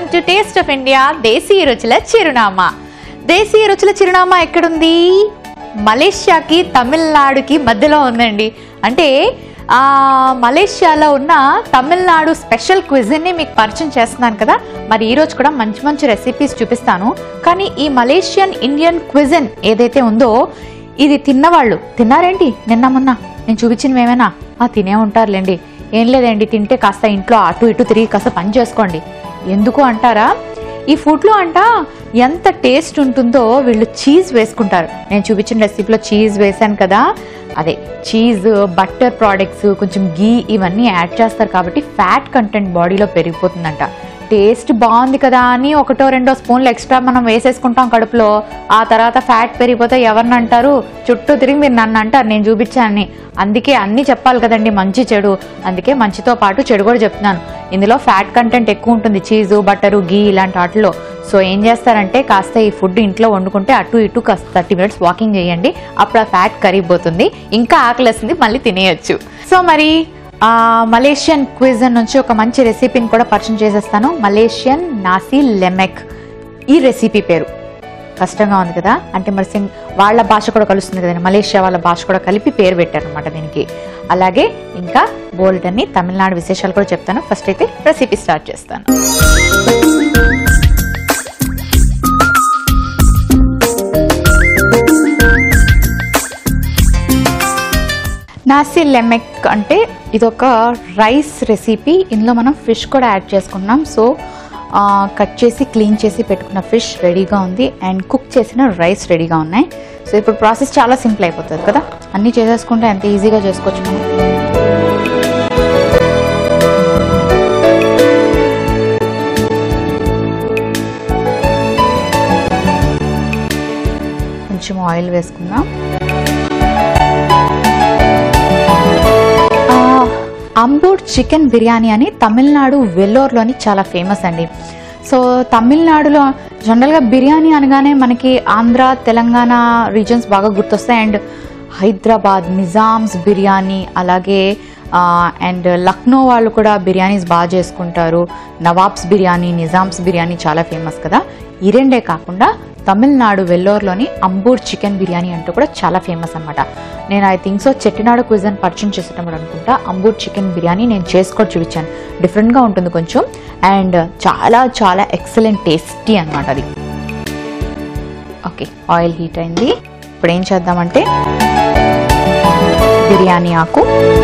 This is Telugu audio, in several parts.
టు టేస్ట్ ఆఫ్ ఇండియా దేశీయ రుచుల చిరునామా దేశీయ రుచుల చిరునామా ఎక్కడుంది మలేషియాకి తమిళనాడుకి మధ్యలో ఉందండి అంటే ఆ మలేషియాలో ఉన్న తమిళనాడు స్పెషల్ క్విజిన్ని మీకు పరిచయం చేస్తున్నాను కదా మరి ఈ రోజు కూడా మంచి మంచి రెసిపీస్ చూపిస్తాను కానీ ఈ మలేషియన్ ఇండియన్ క్విజిన్ ఏదైతే ఉందో ఇది తిన్నవాళ్ళు తిన్నారేంటి నిన్న మొన్న నేను చూపించినవి ఏమైనా ఆ తినే ఉంటారులేండి ఏం లేదండి తింటే కాస్త ఇంట్లో అటు ఇటు తిరిగి కాస్త పని చేసుకోండి ఎందుకు అంటారా ఈ ఫుడ్లో అంట ఎంత టేస్ట్ ఉంటుందో వీళ్ళు చీజ్ వేసుకుంటారు నేను చూపించిన రెసిపీలో చీజ్ వేశాను కదా అదే చీజ్ బట్టర్ ప్రోడక్ట్స్ కొంచెం గీ ఇవన్నీ యాడ్ చేస్తారు కాబట్టి ఫ్యాట్ కంటెంట్ బాడీలో పెరిగిపోతుందంట టేస్ట్ బాగుంది కదా అని ఒకటో రెండో స్పూన్లు ఎక్స్ట్రా మనం వేసేసుకుంటాం కడుపులో ఆ తర్వాత ఫ్యాట్ పెరిగిపోతే ఎవరిని అంటారు చుట్టూ తిరిగి మీరు నన్ను అంటారు నేను చూపించానని అందుకే అన్నీ చెప్పాలి కదండి మంచి చెడు అందుకే మంచితో పాటు చెడు కూడా చెప్తున్నాను ఇందులో ఫ్యాట్ కంటెంట్ ఎక్కువ ఉంటుంది చీజు బట్టరు గీ ఇలాంటి వాటిలో సో ఏం చేస్తారంటే కాస్త ఈ ఫుడ్ ఇంట్లో వండుకుంటే అటు ఇటు కాస్త థర్టీ మినిట్స్ వాకింగ్ చేయండి అప్పుడు ఆ ఫ్యాట్ కరిగిపోతుంది ఇంకా ఆకలేస్తుంది మళ్ళీ తినేయచ్చు సో మరి ఆ, మలేషియన్ క్విజన్ నుంచి ఒక మంచి రెసిపీని కూడా పరిచయం చేసేస్తాను మలేషియన్ నాసి లెమెక్ ఈ రెసిపీ పేరు కష్టంగా ఉంది కదా అంటే మరి సింగ్ వాళ్ళ భాష కూడా కలుస్తుంది కదండి మలేషియా వాళ్ళ భాష కూడా కలిపి పేరు పెట్టారనమాట దీనికి అలాగే ఇంకా బోల్డ్ అని తమిళనాడు విశేషాలు కూడా చెప్తాను ఫస్ట్ అయితే రెసిపీ స్టార్ట్ చేస్తాను నాసి లెమెక్ అంటే ఇదొక రైస్ రెసిపీ ఇందులో మనం ఫిష్ కూడా యాడ్ చేసుకున్నాం సో ఆ, కట్ చేసి క్లీన్ చేసి పెట్టుకున్న ఫిష్ రెడీగా ఉంది అండ్ కుక్ చేసిన రైస్ రెడీగా ఉన్నాయి సో ఇప్పుడు ప్రాసెస్ చాలా సింపుల్ అయిపోతుంది కదా అన్నీ చేసేసుకుంటే ఎంత ఈజీగా చేసుకోవచ్చు మనం కొంచెం ఆయిల్ వేసుకుందాం ఆ, అంబూర్ చికెన్ బిర్యానీ అని తమిళనాడు వెల్లోర్లోని చాలా ఫేమస్ అండి సో తమిళనాడులో జనరల్గా బిర్యానీ అనగానే మనకి ఆంధ్ర తెలంగాణ రీజన్స్ బాగా గుర్తొస్తాయి అండ్ హైదరాబాద్ నిజామ్స్ బిర్యానీ అలాగే అండ్ లక్నో వాళ్ళు కూడా బిర్యానీస్ బాగా చేసుకుంటారు నవాబ్స్ బిర్యానీ నిజామ్స్ బిర్యానీ చాలా ఫేమస్ కదా ఈ రెండే కాకుండా తమిళనాడు వెల్లోర్లోని అంబూర్ చికెన్ బిర్యానీ అంటూ కూడా చాలా ఫేమస్ అన్నమాట నేను I think so Chettinad cuisine పరిచయం చేసేటప్పుడు అనుకుంటా అంబూర్ చికెన్ బిర్యానీ నేను చేసుకొని చూపించాను డిఫరెంట్గా ఉంటుంది కొంచెం అండ్ చాలా చాలా ఎక్సలెంట్ టేస్టీ అనమాట అది ఓకే ఆయిల్ హీట్ అయింది ఇప్పుడు ఏం చేద్దామంటే బిర్యానీ ఆకు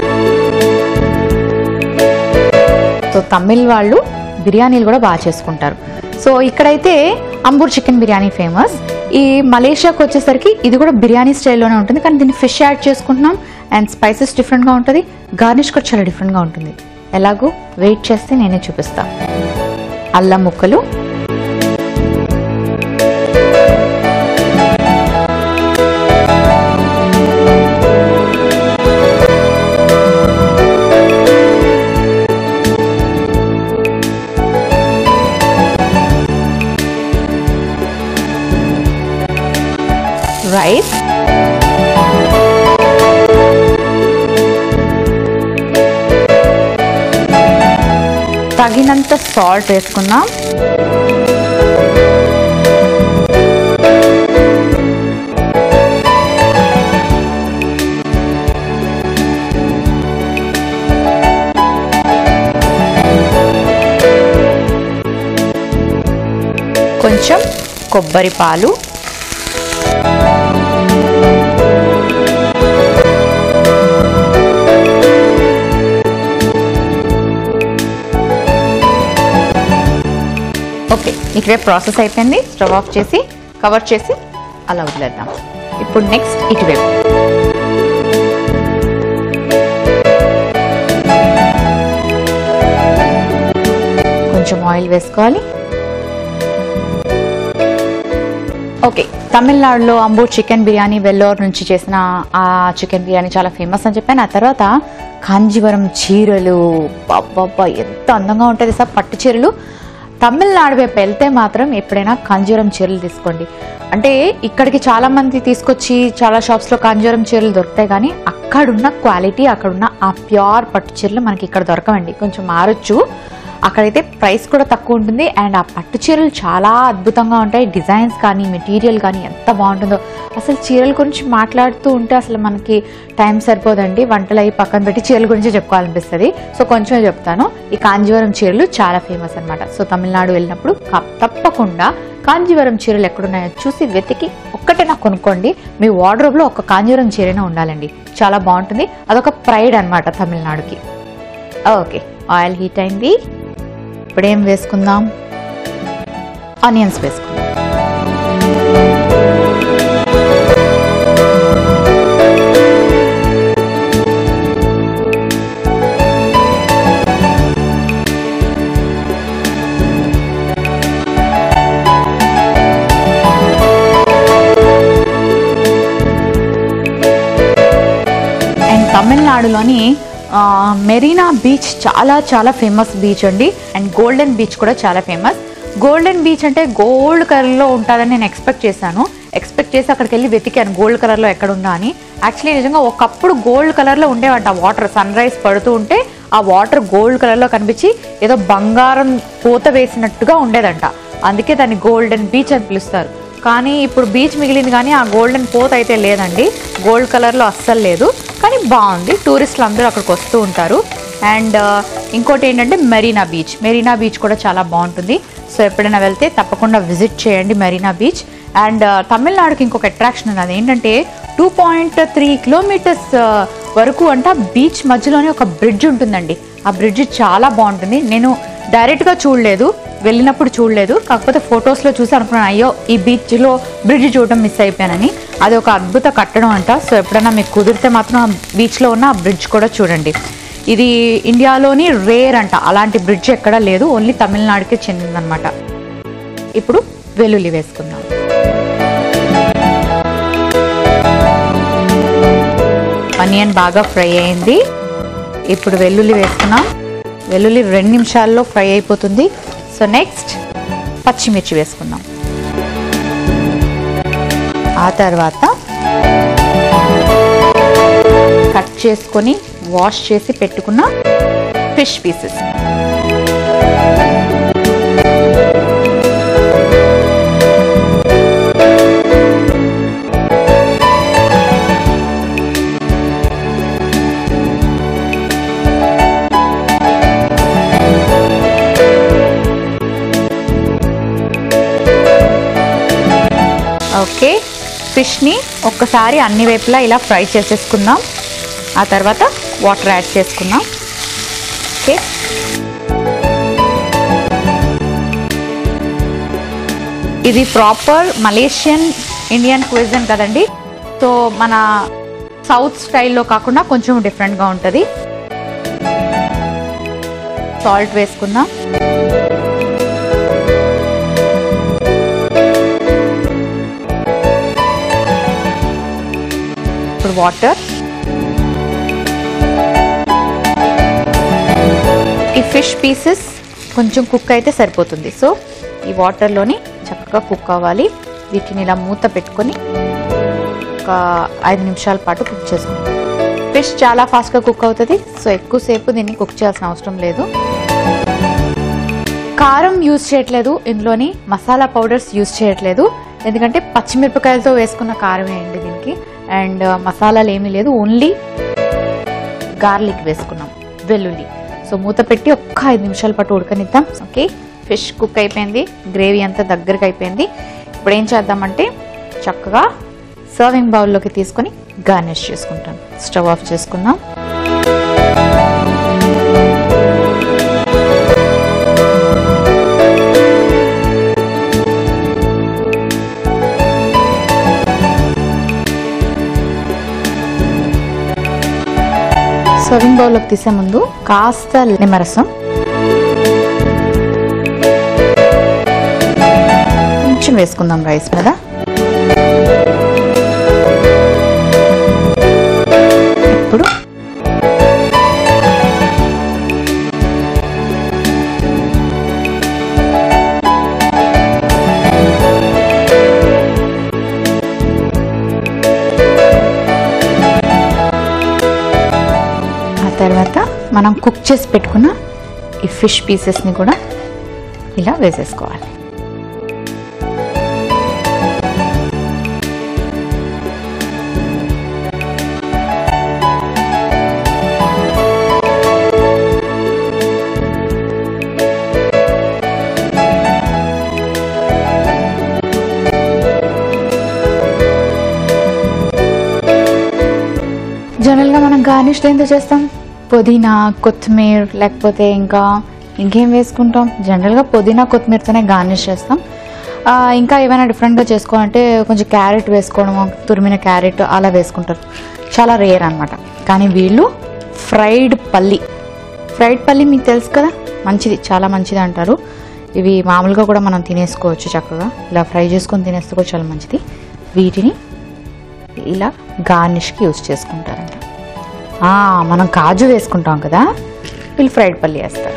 సో తమిళ్ వాళ్ళు బిర్యానీలు కూడా బాగా చేసుకుంటారు సో ఇక్కడైతే అంబూర్ చికెన్ బిర్యానీ ఫేమస్ ఈ మలేషియాకి వచ్చేసరికి ఇది కూడా బిర్యానీ స్టైల్లోనే ఉంటుంది కానీ దీన్ని ఫిష్ యాడ్ చేసుకుంటున్నాం అండ్ స్పైసెస్ డిఫరెంట్గా ఉంటుంది గార్నిష్ కూడా చాలా డిఫరెంట్గా ఉంటుంది ఎలాగో వెయిట్ చేస్తే నేనే చూపిస్తా అల్లం ముక్కలు రైస్ తగినంత సాల్ట్ వేసుకుందాం కొంచెం కొబ్బరి పాలు ఓకే ఇక్కడే ప్రాసెస్ అయిపోయింది స్టవ్ ఆఫ్ చేసి కవర్ చేసి అలా వదిలేద్దాం ఇప్పుడు నెక్స్ట్ ఇటువైపు కొంచెం ఆయిల్ వేసుకోవాలి ఓకే తమిళనాడులో అంబూర్ చికెన్ బిర్యానీ వెల్లోర్ నుంచి చేసిన ఆ చికెన్ బిర్యానీ చాలా ఫేమస్ అని చెప్పాను ఆ తర్వాత కాంజీవరం చీరలు బాబ్బా ఎంత అందంగా ఉంటుంది సార్ పట్టు చీరలు తమిళనాడు వైపు వెళ్తే మాత్రం ఎప్పుడైనా కాంజీవరం చీరలు తీసుకోండి అంటే ఇక్కడికి చాలా మంది తీసుకొచ్చి చాలా షాప్స్లో కాంజీవరం చీరలు దొరుకుతాయి కానీ అక్కడున్న క్వాలిటీ అక్కడున్న ఆ ప్యూర్ పట్టు చీరలు మనకి ఇక్కడ దొరకవండి కొంచెం మారొచ్చు అక్కడైతే ప్రైస్ కూడా తక్కువ ఉంటుంది అండ్ ఆ పట్టు చీరలు చాలా అద్భుతంగా ఉంటాయి డిజైన్స్ కానీ మెటీరియల్ కానీ ఎంత బాగుంటుందో అసలు చీరల గురించి మాట్లాడుతూ ఉంటే అసలు మనకి టైం సరిపోదండి వంటలు అవి పక్కన పెట్టి చీరల గురించి చెప్పుకోవాలనిపిస్తుంది సో కొంచెం చెప్తాను ఈ కాంజీవరం చీరలు చాలా ఫేమస్ అన్నమాట సో తమిళనాడు వెళ్ళినప్పుడు క- తప్పకుండా కాంజీవరం చీరలు ఎక్కడున్నాయో చూసి వెతికి ఒక్కటైనా కొనుక్కోండి మీ వార్డ్రోబ్లో ఒక కాంజీవరం చీరైనా ఉండాలండి చాలా బాగుంటుంది అదొక ప్రైడ్ అన్నమాట తమిళనాడుకి ఓకే ఆయిల్ హీట్ అయింది ఇప్పుడు ఏం వేసుకుందాం ఆనియన్స్ వేసుకుందాం అండ్ తమిళనాడులోని ఆ, మెరీనా బీచ్ చాలా చాలా ఫేమస్ బీచ్ అండి అండ్ గోల్డెన్ బీచ్ కూడా చాలా ఫేమస్ గోల్డెన్ బీచ్ అంటే గోల్డ్ కలర్లో ఉంటుందని నేను ఎక్స్పెక్ట్ చేశాను ఎక్స్పెక్ట్ చేసి అక్కడికి వెళ్ళి వెతికాను గోల్డ్ కలర్లో ఎక్కడ ఉందా అని యాక్చువల్లీ నిజంగా ఒకప్పుడు గోల్డ్ కలర్లో ఉండేవంట వాటర్ సన్ రైజ్ పడుతూ ఉంటే ఆ వాటర్ గోల్డ్ కలర్లో కనిపించి ఏదో బంగారం పూత వేసినట్టుగా ఉండేదంట అందుకే దాన్ని గోల్డెన్ బీచ్ అని పిలుస్తారు కానీ ఇప్పుడు బీచ్ మిగిలింది కానీ ఆ గోల్డెన్ పోత్ అయితే లేదండి గోల్డ్ కలర్లో అస్సలు లేదు కానీ బాగుంది టూరిస్టులు అందరూ అక్కడికి వస్తూ ఉంటారు అండ్ ఇంకోటి ఏంటంటే మెరీనా బీచ్ మెరీనా బీచ్ కూడా చాలా బాగుంటుంది సో ఎప్పుడైనా వెళ్తే తప్పకుండా విజిట్ చేయండి మెరీనా బీచ్ అండ్ తమిళనాడుకి ఇంకొక అట్రాక్షన్ ఉన్నది ఏంటంటే టూ పాయింట్ త్రీ కిలోమీటర్స్ వరకు అంట బీచ్ మధ్యలోనే ఒక బ్రిడ్జ్ ఉంటుందండి ఆ బ్రిడ్జ్ చాలా బాగుంటుంది నేను డైరెక్ట్గా చూడలేదు వెళ్ళినప్పుడు చూడలేదు కాకపోతే ఫొటోస్లో చూసి అనుకున్నాను అయ్యో ఈ బీచ్లో బ్రిడ్జ్ చూడడం మిస్ అయిపోయానని అది ఒక అద్భుత కట్టడం అంట సో ఎప్పుడైనా మీకు కుదిరితే మాత్రం ఆ బీచ్లో ఉన్న ఆ బ్రిడ్జ్ కూడా చూడండి ఇది ఇండియాలోని రేర్ అంట అలాంటి బ్రిడ్జ్ ఎక్కడా లేదు ఓన్లీ తమిళనాడుకే చెందిందనమాట ఇప్పుడు వెల్లుల్లి వేసుకుందాం ఆనియన్ బాగా ఫ్రై అయింది ఇప్పుడు వెల్లుల్లి వేసుకున్నాం వెల్లుల్లి రెండు నిమిషాల్లో ఫ్రై అయిపోతుంది సో నెక్స్ట్ పచ్చిమిర్చి వేసుకుందాం ఆ తర్వాత కట్ చేసుకొని వాష్ చేసి పెట్టుకున్న ఫిష్ పీసెస్ ఓకే ఫిష్ని ఒక్కసారి అన్ని వైపులా ఇలా ఫ్రై చేసేసుకుందాం ఆ తర్వాత వాటర్ యాడ్ చేసుకుందాం ఓకే ఇది ప్రాపర్ మలేషియన్ ఇండియన్ క్విజన్ కదండి సో మన సౌత్ స్టైల్లో కాకుండా కొంచెం డిఫరెంట్గా ఉంటుంది సాల్ట్ వేసుకుందాం ఇప్పుడు వాటర్ ఈ ఫిష్ పీసెస్ కొంచెం కుక్ అయితే సరిపోతుంది సో ఈ వాటర్లోని చక్కగా కుక్ అవ్వాలి వీటిని ఇలా మూత పెట్టుకొని ఒక ఐదు నిమిషాల పాటు కుక్ చేసుకుంటాం ఫిష్ చాలా ఫాస్ట్గా కుక్ అవుతుంది సో ఎక్కువసేపు దీన్ని కుక్ చేయాల్సిన అవసరం లేదు కారం యూజ్ చేయట్లేదు ఇందులోని మసాలా పౌడర్స్ యూజ్ చేయట్లేదు ఎందుకంటే పచ్చిమిరపకాయలతో వేసుకున్న కారమే అండి దీనికి అండ్ మసాలాలు ఏమీ లేదు ఓన్లీ గార్లిక్ వేసుకున్నాం వెల్లుల్లి సో మూత పెట్టి ఒక్క ఐదు నిమిషాల పాటు ఉడకనిద్దాం ఓకే ఫిష్ కుక్ అయిపోయింది గ్రేవీ అంతా దగ్గరకు అయిపోయింది ఇప్పుడు ఏం చేద్దామంటే చక్కగా సర్వింగ్ బౌల్లోకి తీసుకొని గార్నిష్ చేసుకుంటాం స్టవ్ ఆఫ్ చేసుకుందాం సర్వింగ్ బౌల్లోకి తీసే ముందు కాస్త నిమ్మరసం కొంచెం వేసుకుందాం రైస్ మీద ఇప్పుడు ఆ తర్వాత మనం కుక్ చేసి పెట్టుకున్న ఈ ఫిష్ పీసెస్ని కూడా ఇలా వేసేసుకోవాలి జనరల్గా మనం గార్నిష్ దేంతో చేస్తాం పుదీనా కొత్తిమీర లేకపోతే ఇంకా ఇంకేం వేసుకుంటాం జనరల్గా పుదీనా కొత్తిమీరతోనే గార్నిష్ చేస్తాం ఆ, ఇంకా ఏమైనా డిఫరెంట్గా చేసుకోవాలంటే కొంచెం క్యారెట్ వేసుకోవడం తురిమిన క్యారెట్ అలా వేసుకుంటారు చాలా రేర్ అనమాట కానీ వీళ్ళు ఫ్రైడ్ పల్లి ఫ్రైడ్ పల్లి మీకు తెలుసు కదా మంచిది చాలా మంచిది అంటారు ఇవి మామూలుగా కూడా మనం తినేసుకోవచ్చు చక్కగా ఇలా ఫ్రై చేసుకొని తినేస్తే కూడా చాలా మంచిది వీటిని ఇలా గార్నిష్కి యూస్ చేసుకుంటారంట ఆ, మనం కాజు వేసుకుంటాం కదా వీళ్ళు ఫ్రైడ్ పల్లి వేస్తారు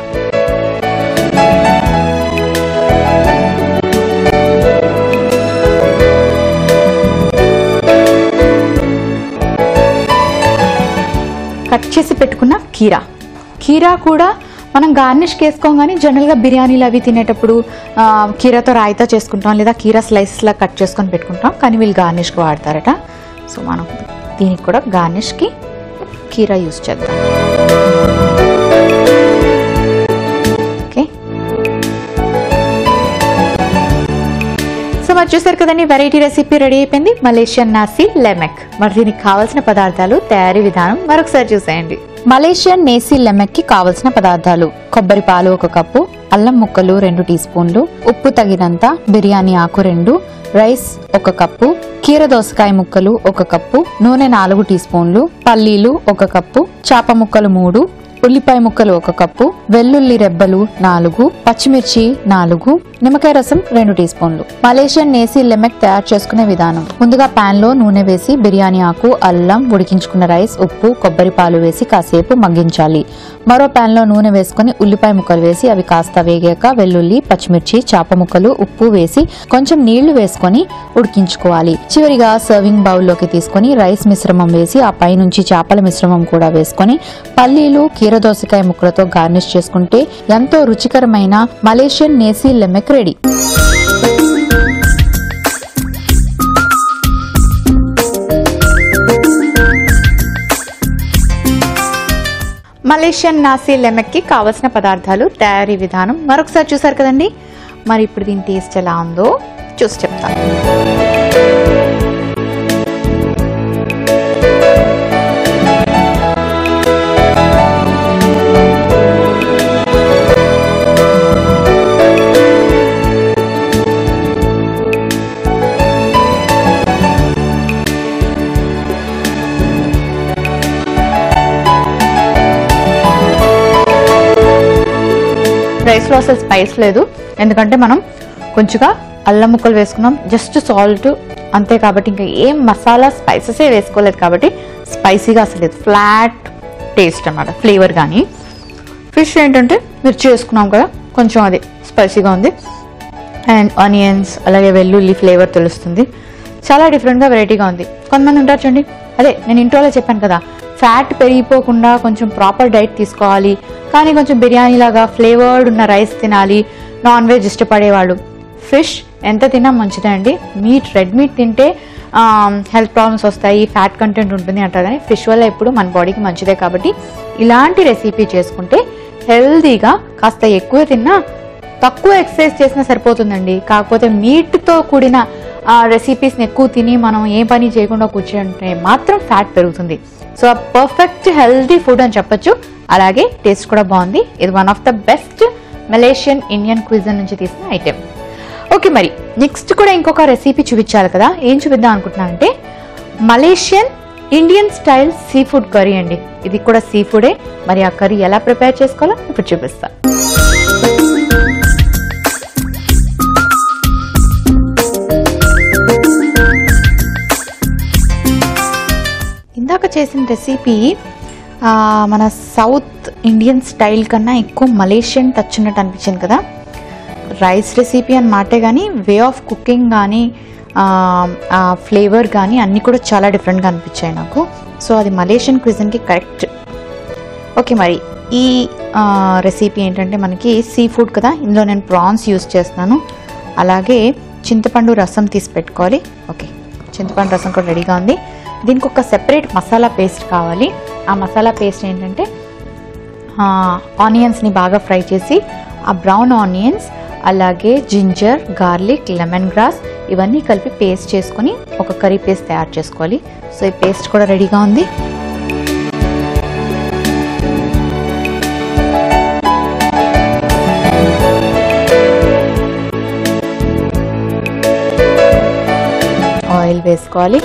కట్ చేసి పెట్టుకున్న కీరా కీరా కూడా మనం గార్నిష్కి వేసుకోం కానీ జనరల్గా బిర్యానీలు అవి తినేటప్పుడు ఆ, కీరాతో రాయితా చేసుకుంటాం లేదా కీరా స్లైసెస్లా కట్ చేసుకొని పెట్టుకుంటాం కానీ వీళ్ళు గార్నిష్కి వాడతారట సో మనం దీనికి కూడా గార్నిష్కి కీరా యూస్ చేద్దాం ఓకే సో మరి చూసారు కదండి వెరైటీ రెసిపీ రెడీ అయిపోయింది మలేషియన్ నాసి లెమెక్ మరి దీనికి కావాల్సిన పదార్థాలు తయారీ విధానం మరొకసారి చూసేయండి మలేషియన్ నేసి లెమెక్ కి కావలసిన పదార్థాలు కొబ్బరి పాలు ఒక కప్పు అల్లం ముక్కలు రెండు టీ స్పూన్లు ఉప్పు తగినంత బిర్యానీ ఆకు రెండు రైస్ ఒక కప్పు కీర దోసకాయ ముక్కలు ఒక కప్పు నూనె నాలుగు టీ స్పూన్లు పల్లీలు ఒక కప్పు చాప ముక్కలు మూడు ఉల్లిపాయ ముక్కలు ఒక కప్పు వెల్లుల్లి రెబ్బలు నాలుగు పచ్చిమిర్చి నాలుగు నిమ్మకాయ రసం రెండు టీ స్పూన్లు మలేషియన్ నేసి లెమెక్ తయారు చేసుకునే విధానం ముందుగా పాన్ లో నూనె వేసి బిర్యానీ ఆకు అల్లం ఉడికించుకున్న రైస్ ఉప్పు కొబ్బరి పాలు వేసి కాసేపు మగ్గించాలి మరో పాన్ లో నూనె వేసుకుని ఉల్లిపాయ ముక్కలు వేసి అవి కాస్త వేగాక వెల్లుల్లి పచ్చిమిర్చి చాప ముక్కలు ఉప్పు వేసి కొంచెం నీళ్లు వేసుకొని ఉడికించుకోవాలి చివరిగా సర్వింగ్ బౌల్లోకి తీసుకొని రైస్ మిశ్రమం వేసి ఆ పైనుంచి చేపల మిశ్రమం కూడా వేసుకొని పల్లీలు కీరదోసకాయ ముక్కలతో గార్నిష్ చేసుకుంటే ఎంతో రుచికరమైన Malaysian nasi lemak ready Malaysian nasi లెమెక్కి కావలసిన పదార్థాలు తయారీ విధానం మరొకసారి చూసారు కదండి మరి ఇప్పుడు దీని టేస్ట్ ఎలా ఉందో చూసి చెప్తాను రైస్లో అసలు స్పైస్ లేదు ఎందుకంటే మనం కొంచెంగా అల్లం ముక్కలు వేసుకున్నాం జస్ట్ సాల్ట్ అంతే కాబట్టి ఇంకా ఏం మసాలా స్పైసెసే వేసుకోలేదు కాబట్టి స్పైసీగా అసలు లేదు ఫ్లాట్ టేస్ట్ అన్నమాట ఫ్లేవర్ కానీ ఫిష్ ఏంటంటే మిర్చి వేసుకున్నాం కదా కొంచెం అది స్పైసీగా ఉంది అండ్ ఆనియన్స్ అలాగే వెల్లుల్లి ఫ్లేవర్ తెలుస్తుంది చాలా డిఫరెంట్గా వెరైటీగా ఉంది కొంతమంది ఉంటారు చూడండి అదే నేను ఇంట్రోలో చెప్పాను కదా ఫ్యాట్ పెరిగిపోకుండా కొంచెం ప్రాపర్ డైట్ తీసుకోవాలి కానీ కొంచెం బిర్యానీ లాగా ఫ్లేవర్డ్ ఉన్న రైస్ తినాలి నాన్ వెజ్ ఇష్టపడేవాళ్ళు ఫిష్ ఎంత తిన్నా మంచిదే అండి మీట్ రెడ్ మీట్ తింటే హెల్త్ ప్రాబ్లమ్స్ వస్తాయి ఫ్యాట్ కంటెంట్ ఉంటుంది అంటారు కానీ ఫిష్ వల్ల ఎప్పుడు మన బాడీకి మంచిదే కాబట్టి ఇలాంటి రెసిపీ చేసుకుంటే హెల్తీగా కాస్త ఎక్కువ తిన్నా తక్కువ ఎక్సర్సైజ్ చేసినా సరిపోతుందండి కాకపోతే మీట్తో కూడిన రెసిపీస్ని ఎక్కువ తిని మనం ఏ పని చేయకుండా కూర్చుంటే మాత్రం ఫ్యాట్ పెరుగుతుంది సో పర్ఫెక్ట్ హెల్తీ ఫుడ్ అని చెప్పొచ్చు అలాగే టేస్ట్ కూడా బాగుంది ఇది one of the best Malaysian Indian cuisine నుంచి తీసిన ఐటెం ఓకే మరి నెక్స్ట్ కూడా ఇంకొక రెసిపీ చూపించాలి కదా ఏం చూపిద్దాం అనుకుంటున్నానంటే Malaysian Indian style sea food curry అండి ఇది కూడా సీ ఫుడే మరి ఆ కర్రీ ఎలా ప్రిపేర్ చేసుకోవాలో ఇప్పుడు చూపిస్తా ఇందాక చేసిన రెసిపీ ఆ, మన సౌత్ ఇండియన్ స్టైల్ కన్నా ఎక్కువ మలేషియన్ టచ్ ఉన్నట్టు అనిపించింది కదా రైస్ రెసిపీ అని మాటే కానీ వే ఆఫ్ కుకింగ్ కానీ ఆ ఫ్లేవర్ కానీ అన్నీ కూడా చాలా డిఫరెంట్గా అనిపించాయి నాకు సో అది మలేషియన్ క్విజన్కి కరెక్ట్ ఓకే మరి ఈ ఆ, రెసిపీ ఏంటంటే మనకి సీ ఫుడ్ కదా ఇందులో నేను ప్రాన్స్ యూస్ చేస్తున్నాను అలాగే చింతపండు రసం తీసి పెట్టుకోవాలి ఓకే చింతపండు రసం కూడా రెడీగా ఉంది దీనికి ఒక సెపరేట్ మసాలా పేస్ట్ కావాలి ఆ మసాలా పేస్ట్ ఏంటంటే ఆ, ఆనియన్స్ని బాగా ఫ్రై చేసి ఆ బ్రౌన్ ఆనియన్స్ అలాగే జింజర్ గార్లిక్ లెమన్ గ్రాస్ ఇవన్నీ కలిపి పేస్ట్ చేసుకొని ఒక కర్రీ పేస్ట్ తయారు చేసుకోవాలి సో ఈ పేస్ట్ కూడా రెడీగా ఉంది ఆయిల్ వేసుకోవాలి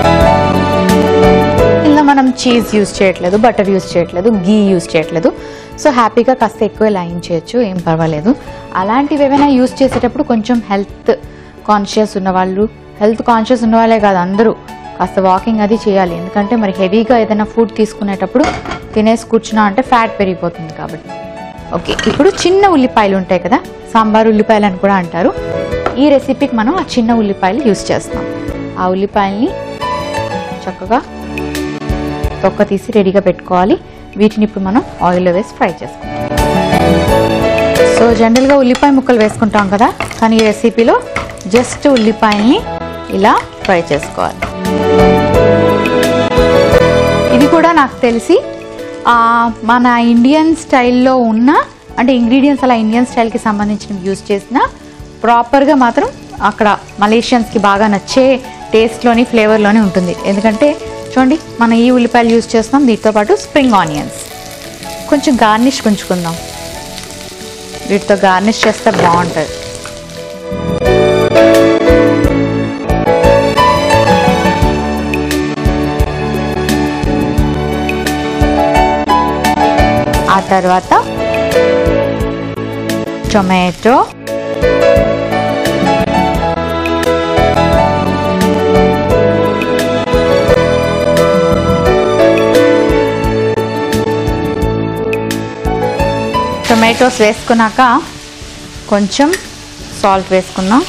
ఇందులో మనం చీజ్ యూస్ చేయట్లేదు బటర్ యూస్ చేయట్లేదు గీ యూస్ చేయట్లేదు సో హ్యాపీగా కాస్త ఎక్కువ లైన్ చేయొచ్చు ఏం పర్వాలేదు అలాంటివి ఏమైనా యూస్ చేసేటప్పుడు కొంచెం హెల్త్ కాన్షియస్ ఉన్నవాళ్ళు హెల్త్ కాన్షియస్ ఉన్న వాళ్ళే కాదు అందరూ కాస్త వాకింగ్ అది చేయాలి ఎందుకంటే మరి హెవీగా ఏదైనా ఫుడ్ తీసుకునేటప్పుడు తినేసి కూర్చున్నా అంటే ఫ్యాట్ పెరిగిపోతుంది కాబట్టి ఓకే ఇప్పుడు చిన్న ఉల్లిపాయలు ఉంటాయి కదా సాంబార్ ఉల్లిపాయలు అని కూడా అంటారు ఈ రెసిపీకి మనం ఆ చిన్న ఉల్లిపాయలు యూస్ చేస్తాం ఆ ఉల్లిపాయల్ని చక్కగా తొక్క తీసి రెడీగా పెట్టుకోవాలి వీటిని ఇప్పుడు మనం ఆయిల్లో వేసి ఫ్రై చేసుకుంటాం సో జనరల్గా ఉల్లిపాయ ముక్కలు వేసుకుంటాం కదా కానీ ఈ రెసిపీలో జస్ట్ ఉల్లిపాయల్ని ఇలా ఫ్రై చేసుకోవాలి ఇది కూడా నాకు తెలిసి ఆ, మన ఇండియన్ స్టైల్లో ఉన్న అంటే ఇంగ్రీడియంట్స్ అలా ఇండియన్ స్టైల్కి సంబంధించినవి యూస్ చేసిన ప్రాపర్గా మాత్రం అక్కడ మలేషియన్స్కి బాగా నచ్చే టేస్ట్లోని ఫ్లేవర్లోనే ఉంటుంది ఎందుకంటే చూడండి మనం ఈ ఉల్లిపాయలు యూస్ చేస్తున్నాం దీంతో పాటు స్ప్రింగ్ ఆనియన్స్ కొంచెం గార్నిష్ ఉంచుకుందాం వీటితో గార్నిష్ చేస్తే బాగుంటుంది ఆ తర్వాత టొమాటో టొమాటోస్ వేసుకున్నాక కొంచెం సాల్ట్ వేసుకుందాం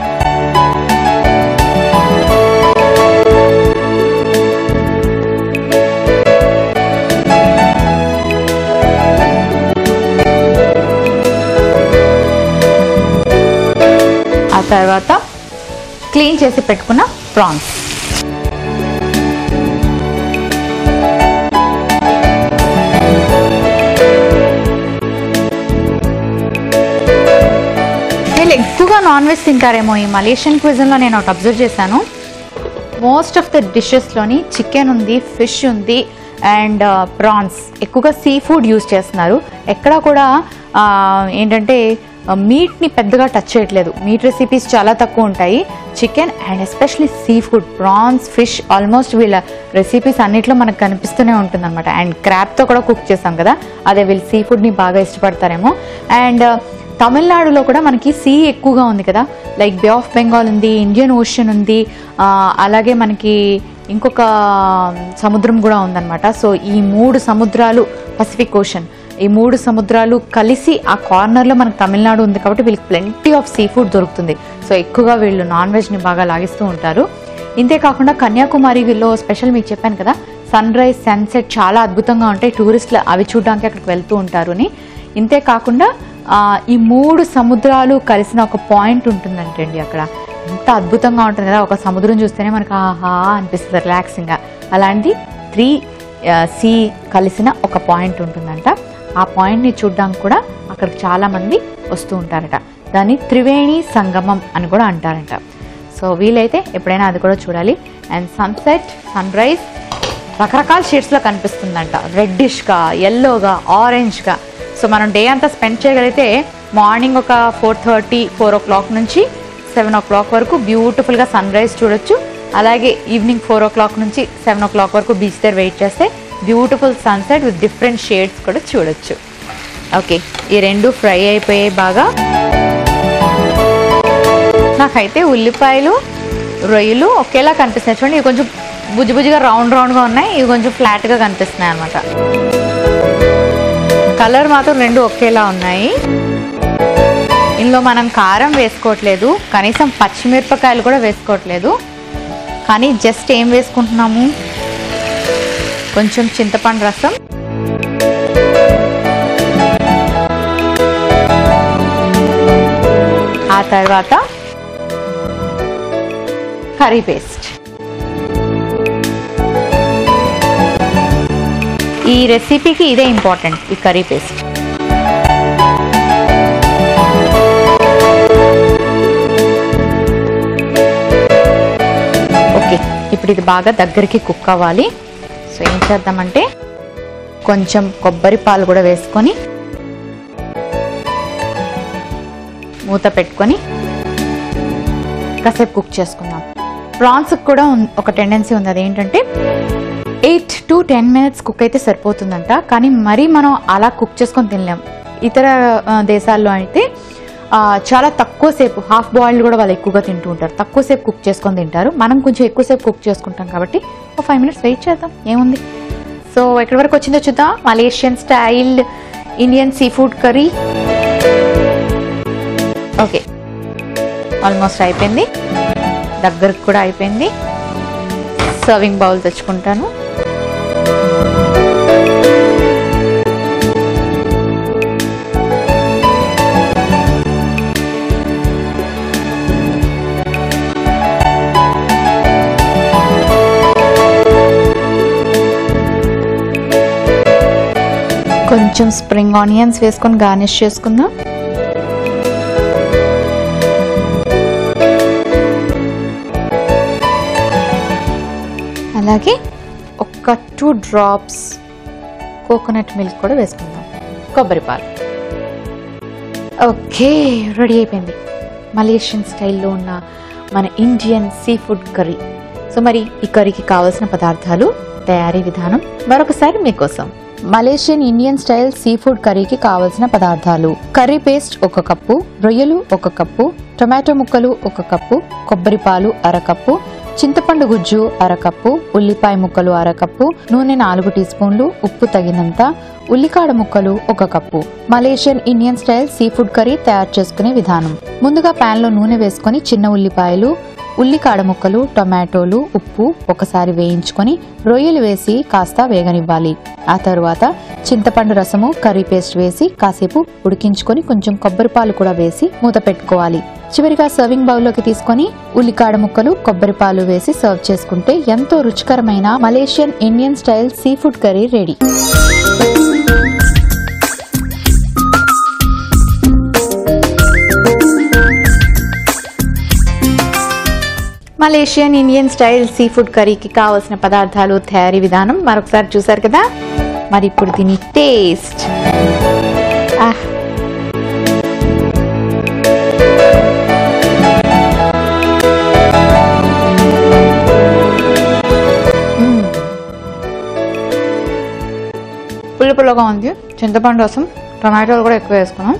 ఆ తర్వాత క్లీన్ చేసి పెట్టుకున్న ప్రాన్స్ వీళ్ళు ఎక్కువగా నాన్ వెజ్ తింటారేమో ఈ మలేషియన్ క్విజన్లో నేను ఒకటి అబ్జర్వ్ చేశాను మోస్ట్ ఆఫ్ ద డిషెస్లోని చికెన్ ఉంది ఫిష్ ఉంది అండ్ ప్రాన్స్ ఎక్కువగా సీ ఫుడ్ యూస్ చేస్తున్నారు ఎక్కడా కూడా ఆ, ఏంటంటే మీట్ని పెద్దగా టచ్ చేయట్లేదు మీట్ రెసిపీస్ చాలా తక్కువ ఉంటాయి chicken and especially sea food prawns fish almost వీళ్ళ రెసిపీస్ అన్నిట్లో మనకు కనిపిస్తూనే ఉంటుంది అనమాట అండ్ క్రాప్తో కూడా కుక్ చేస్తాం కదా అదే వీళ్ళు సీ ఫుడ్ని బాగా ఇష్టపడతారేమో అండ్ తమిళనాడులో కూడా మనకి సీ ఎక్కువగా ఉంది కదా లైక్ బే ఆఫ్ బెంగాల్ ఉంది ఇండియన్ ఓషన్ ఉంది ఆ, అలాగే మనకి ఇంకొక సముద్రం కూడా ఉందన్నమాట సో ఈ మూడు సముద్రాలు పసిఫిక్ ఓషన్ ఈ మూడు సముద్రాలు కలిసి ఆ కార్నర్లో మనకు తమిళనాడు ఉంది కాబట్టి వీళ్ళకి ప్లెంటీ ఆఫ్ సీ ఫుడ్ దొరుకుతుంది సో ఎక్కువగా వీళ్ళు నాన్ వెజ్ని బాగా లాగిస్తూ ఉంటారు ఇంతే కాకుండా కన్యాకుమారిలో స్పెషల్ మీకు చెప్పాను కదా సన్ రైజ్ సన్సెట్ చాలా అద్భుతంగా ఉంటాయి టూరిస్టులు అవి చూడడానికి అక్కడికి వెళ్తూ ఉంటారు అని ఇంతే కాకుండా ఆ, ఈ మూడు సముద్రాలు కలిసిన ఒక పాయింట్ ఉంటుందంటండి అక్కడ ఎంత అద్భుతంగా ఉంటుంది కదా ఒక సముద్రం చూస్తేనే మనకు ఆహా అనిపిస్తుంది రిలాక్సింగ్గా అలాంటి త్రీ సీ కలిసిన ఒక పాయింట్ ఉంటుందంట ఆ పాయింట్ని చూడడానికి కూడా అక్కడికి చాలా మంది వస్తూ ఉంటారట దాన్ని త్రివేణి సంగమం అని కూడా అంటారంట సో వీలైతే ఎప్పుడైనా అది కూడా చూడాలి అండ్ సన్సెట్ సన్ రైజ్ రకరకాల షేడ్స్లో కనిపిస్తుందంట రెడ్డిష్గా ఎల్లోగా ఆరెంజ్గా సో మనం డే అంతా స్పెండ్ చేయగలిగితే మార్నింగ్ ఒక four thirty four o'clock నుంచి సెవెన్ ఓ క్లాక్ వరకు బ్యూటిఫుల్గా సన్ రైజ్ చూడొచ్చు అలాగే ఈవినింగ్ ఫోర్ ఓ క్లాక్ నుంచి సెవెన్ ఓ క్లాక్ వరకు బీచ్ దగ్గర వెయిట్ చేస్తే beautiful sunset with different shades కూడా చూడొచ్చు ఓకే ఈ రెండు ఫ్రై అయిపోయాయి బాగా నాకైతే ఉల్లిపాయలు రొయ్యలు ఒకేలా కనిపిస్తున్నాయి చూడండి ఇవి కొంచెం బుజ్జి బుజ్జిగా రౌండ్ రౌండ్గా ఉన్నాయి ఇవి కొంచెం ఫ్లాట్గా కనిపిస్తున్నాయి అనమాట కలర్ మాత్రం రెండు ఒకేలా ఉన్నాయి ఇందులో మనం కారం వేసుకోవట్లేదు కనీసం పచ్చిమిరపకాయలు కూడా వేసుకోవట్లేదు కానీ జస్ట్ ఏం వేసుకుంటున్నాము కొంచెం చింతపండు రసం తర్వాత కర్రీ పేస్ట్ ఈ రెసిపీకి ఇదే ఇంపార్టెంట్ ఈ కర్రీ పేస్ట్ ఓకే ఇప్పుడు ఇది బాగా దగ్గరికి కుక్ అవ్వాలి సో ఏం చేద్దామంటే కొంచెం కొబ్బరి పాలు కూడా వేసుకొని మూత పెట్టుకొని కాసేపు కుక్ చేసుకుందాం ప్రాన్స్కి కూడా ఉన్- ఒక టెండెన్సీ ఉంది అదేంటంటే eight to ten minutes cook అయితే సరిపోతుందంట కానీ మరీ మనం అలా కుక్ చేసుకొని తినలేం ఇతర ఆ, దేశాల్లో అయితే ఆ, చాలా తక్కువ సేపు హాఫ్ బాయిల్డ్ కూడా వాళ్ళు ఎక్కువగా తింటూ ఉంటారు తక్కువ సేపు కుక్ చేసుకొని తింటారు మనం కొంచెం ఎక్కువసేపు కుక్ చేసుకుంటాం కాబట్టి ఒక ఫైవ్ మినిట్స్ వెయిట్ చేద్దాం ఏముంది సో ఎక్కడి వరకు వచ్చిందో చూద్దాం Malaysian style Indian sea food curry okay almost అయిపోయింది దగ్గరకు కూడా అయిపోయింది సర్వింగ్ బౌల్ తెచ్చుకుంటాను కొంచెం స్ప్రింగ్ ఆనియన్స్ వేసుకొని గార్నిష్ చేసుకుందాం అలాగే ఒక టూ డ్రాప్స్ కోకోనట్ మిల్క్ కూడా వేసుకుందాం కొబ్బరి పాలు ఓకే రెడీ అయిపోయింది మలేషియన్ స్టైల్లో ఉన్న మన Indian sea food curry so మరి ఈ కర్రీకి కావాల్సిన పదార్థాలు తయారీ విధానం మరొకసారి మీకోసం Malaysian Indian style sea food కర్రీకి కావలసిన పదార్థాలు కర్రీ పేస్ట్ ఒక కప్పు రొయ్యలు ఒక కప్పు టొమాటో ముక్కలు ఒక కప్పు కొబ్బరి పాలు అరకప్పు చింతపండు గుజ్జు అరకప్పు ఉల్లిపాయ ముక్కలు అరకప్పు నూనె నాలుగు టీ స్పూన్లు ఉప్పు తగినంత ఉల్లికాడ ముక్కలు ఒక cup Malaysian Indian style sea food curry తయారు చేసుకునే విధానం ముందుగా పాన్ లో నూనె వేసుకొని చిన్న ఉల్లిపాయలు ఉల్లికాడ ముక్కలు టొమాటోలు ఉప్పు ఒకసారి వేయించుకొని రొయ్యలు వేసి కాస్త వేగనివ్వాలి ఆ తరువాత చింతపండు రసము కర్రీ పేస్ట్ వేసి కాసేపు ఉడికించుకొని కొంచెం కొబ్బరి పాలు కూడా వేసి మూత పెట్టుకోవాలి చివరిగా సర్వింగ్ బౌల్లోకి తీసుకొని ఉల్లికాడ ముక్కలు కొబ్బరి పాలు వేసి సర్వ్ చేసుకుంటే ఎంతో రుచికరమైన Malaysian Indian style sea food curry ready Malaysian Indian style sea food కర్రీకి కావలసిన పదార్థాలు తయారీ విధానం మరొకసారి చూసారు కదా మరి ఇప్పుడు దీని టేస్ట్ ఆహ్. మ్మ్. పుల్ల పుల్లగా ఉంది చింతపండు రసం టొమాటోలు కూడా ఎక్కువ వేసుకున్నాం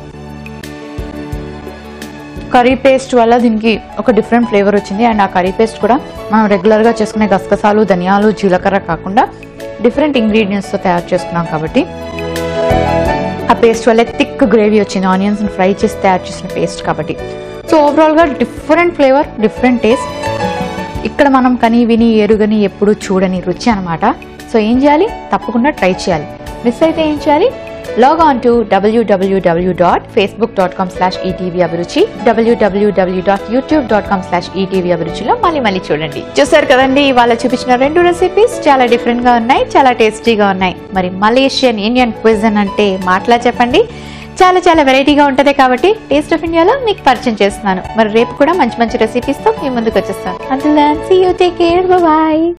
కర్రీ పేస్ట్ వల్ల దీనికి ఒక డిఫరెంట్ ఫ్లేవర్ వచ్చింది అండ్ ఆ కర్రీ పేస్ట్ కూడా మనం రెగ్యులర్గా చేసుకునే గసగసాలు ధనియాలు జీలకర్ర కాకుండా డిఫరెంట్ ఇంగ్రీడియంట్స్తో తయారు చేసుకున్నాం కాబట్టి ఆ పేస్ట్ వల్ల థిక్ గ్రేవీ వచ్చింది ఆనియన్స్ ఫ్రై చేసి తయారు చేసిన పేస్ట్ కాబట్టి సో ఓవరాల్గా డిఫరెంట్ ఫ్లేవర్ డిఫరెంట్ టేస్ట్ ఇక్కడ మనం కని విని ఎరుగని ఎప్పుడు చూడని రుచి అనమాట సో ఏం చేయాలి తప్పకుండా ట్రై చేయాలి మిస్ అయితే ఏం చేయాలి log on to WWW dot Facebook dot com slash ETV అభిరుచి డబ్ల్యూడబ్ల్యూడబ్ల్యూ dot YouTube dot com slash ETV అభిరుచిలో మళ్ళీ మళ్ళీ చూడండి చూసారు కదండి ఇవాళ చూపించిన రెండు రెసిపీస్ చాలా డిఫరెంట్ గా ఉన్నాయి చాలా టేస్టీగా ఉన్నాయి మరి మలేషియన్ ఇండియన్ క్విజన్ అంటే మాటలా చెప్పండి చాలా చాలా వెరైటీగా ఉంటది కాబట్టి టేస్ట్ ఆఫ్ ఇండియాలో మీకు పరిచయం చేస్తున్నాను మరి రేపు కూడా మంచి మంచి రెసిపీస్తో మీ ముందుకు వచ్చేస్తాను until see you take care bye